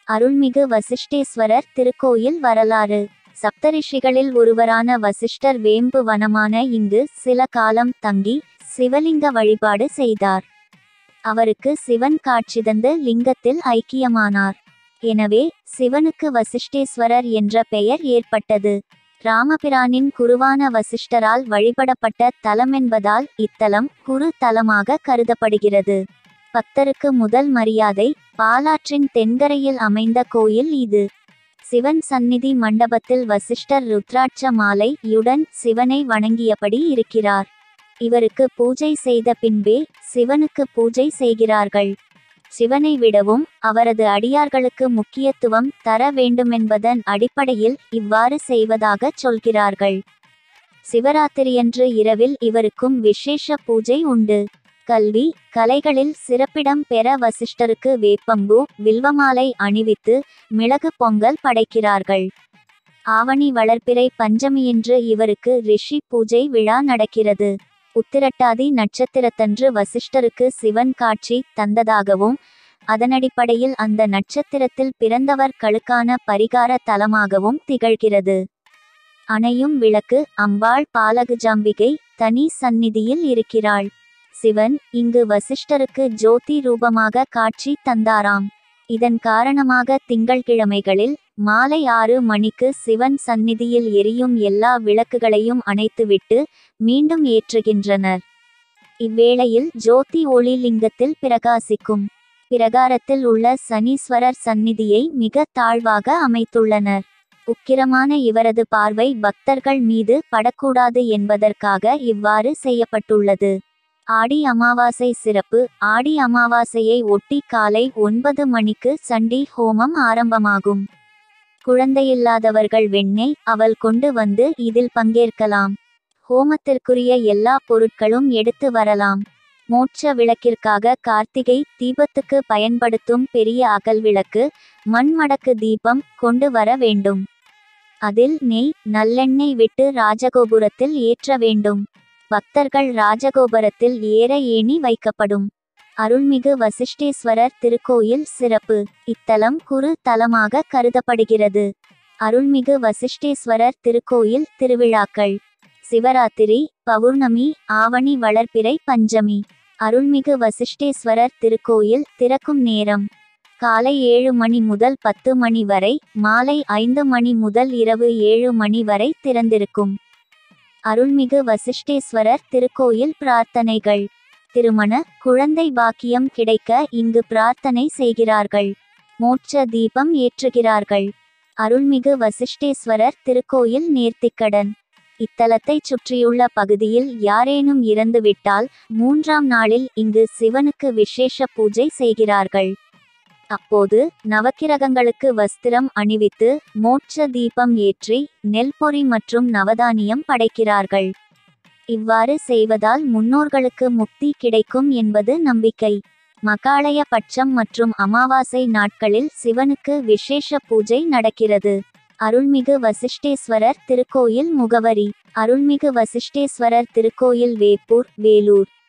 அருள்மிகு வசிஷ்டேஸ்வரர் திருக்கோயில் வரலாறு சப்தரிஷிகளில் ஒருவரான வசிஷ்டர் வேம்பு வனமான இங்கு சில காலம் தங்கி சிவலிங்க வழிபாடு செய்தார் அவருக்கு சிவன் காட்சி தந்து லிங்கத்தில் ஐக்கியமானார் எனவே சிவனுக்கு வசிஷ்டேஸ்வரர் என்ற பெயர் ஏற்பட்டது ராமபிரானின் குருவான வசிஷ்டரால் வழிபடப்பட்ட தலமென்பதால் இத்தலம் குரு தலமாக கருதப்படுகிறது பக்தருக்கு முதல் மரியாதை பாலாற்றின் தென்கரையில் அமைந்த கோயில் இது சிவன் சந்நிதி மண்டபத்தில் வசிஷ்டர் ருத்ராட்ச மாலை யுடன் சிவனை வணங்கியபடி இருக்கிறார் இவருக்கு பூஜை செய்த பின்பே சிவனுக்கு பூஜை செய்கிறார்கள் சிவனை விடவும் அவரது அடியார்களுக்கு முக்கியத்துவம் தர வேண்டுமென்பதன் அடிப்படையில் இவ்வாறு செய்வதாகச் சொல்கிறார்கள் சிவராத்திரியன்று இரவில் இவருக்கும் விசேஷ பூஜை உண்டு கல்வி கலைகளில் சிறப்பிடம் பெற வசிஷ்டருக்கு வேப்பம்பூ வில்வமாலை அணிவித்து மிளகு பொங்கல் படைக்கிறார்கள் ஆவணி வளர்ப்பிறை பஞ்சமியன்று இவருக்கு ரிஷி பூஜை விழா நடக்கிறது உத்திரட்டாதி நட்சத்திரத்தன்று வசிஷ்டருக்கு சிவன் காட்சி தந்ததாகவும் அதனடிப்படையில் அந்த நட்சத்திரத்தில் பிறந்தவர்களுக்கான பரிகார தலமாகவும் திகழ்கிறது அணையும் விளக்கு அம்பாள் பாலகுஜாம்பிகை தனி சந்நிதியில் இருக்கிறாள் சிவன் இங்கு வசிஷ்டருக்கு ஜோதி ரூபமாக காட்சி தந்தாராம் இதன் காரணமாக திங்கள்கிழமைகளில் மாலை ஆறு மணிக்கு சிவன் சந்நிதியில் எரியும் எல்லா விளக்குகளையும் அணைத்துவிட்டு மீண்டும் ஏற்றுகின்றனர் இவ்வேளையில் ஜோதி ஒளி லிங்கத்தில் பிரகாசிக்கும் பிரகாரத்தில் உள்ள சனீஸ்வரர் சந்நிதியை மிக தாழ்வாக அமைத்துள்ளனர் உக்கிரமான இவரது பார்வை பக்தர்கள் மீது படக்கூடாது என்பதற்காக இவ்வாறு செய்யப்பட்டுள்ளது ஆடி அமாவாசை சிறப்பு ஆடி அமாவாசையை ஒட்டி காலை ஒன்பது மணிக்கு சண்டி ஹோமம் ஆரம்பமாகும் குழந்தையில்லாதவர்கள் வெண்ணெய் அவள் கொண்டு வந்து இதில் பங்கேற்கலாம் ஹோமத்திற்குரிய எல்லா பொருட்களும் எடுத்து வரலாம் மோட்ச விளக்கிற்காக கார்த்திகை தீபத்துக்கு பயன்படுத்தும் பெரிய அகல் விளக்கு மண்மடக்கு தீபம் கொண்டு வர வேண்டும் அதில் நெய் நல்லெண்ணெய் விட்டு ராஜகோபுரத்தில் ஏற்ற வேண்டும் பக்தர்கள் ராஜகோபுரத்தில் ஏற ஏணி வைக்கப்படும் அருள்மிகு வசிஷ்டேஸ்வரர் திருக்கோயில் சிறப்பு இத்தலம் குரு தலமாக கருதப்படுகிறது அருள்மிகு வசிஷ்டேஸ்வரர் திருக்கோயில் திருவிழாக்கள் சிவராத்திரி பௌர்ணமி ஆவணி வளர்ப்பிறை பஞ்சமி அருள்மிகு வசிஷ்டேஸ்வரர் திருக்கோயில் திறக்கும் நேரம் காலை ஏழு மணி முதல் பத்து மணி வரை மாலை ஐந்து மணி முதல் இரவு ஏழு மணி வரை திறந்திருக்கும் அருள்மிகு வசிஷ்டேஸ்வரர் திருக்கோயில் பிரார்த்தனைகள் திருமண குழந்தை பாக்கியம் கிடைக்க இங்கு பிரார்த்தனை செய்கிறார்கள் மோட்ச தீபம் ஏற்றுகிறார்கள் அருள்மிகு வசிஷ்டேஸ்வரர் திருக்கோயில் நேர்த்திக்கடன் இத்தலத்தைச் சுற்றியுள்ள பகுதியில் யாரேனும் இறந்துவிட்டால் மூன்றாம் நாளில் இங்கு சிவனுக்கு விசேஷ பூஜை செய்கிறார்கள் அப்போது நவக்கிரகங்களுக்கு வஸ்திரம் அணிவித்து மோட்ச தீபம் ஏற்றி நெல்பொறி மற்றும் நவதானியம் படைக்கிறார்கள் இவ்வாறு செய்வதால் முன்னோர்களுக்கு முக்தி கிடைக்கும் என்பது நம்பிக்கை மகாலய பட்சம் மற்றும் அமாவாசை நாட்களில் சிவனுக்கு விசேஷ பூஜை நடக்கிறது அருள்மிகு வசிஷ்டேஸ்வரர் திருக்கோயில் முகவரி அருள்மிகு வசிஷ்டேஸ்வரர் திருக்கோயில் வேப்பூர் வேலூர்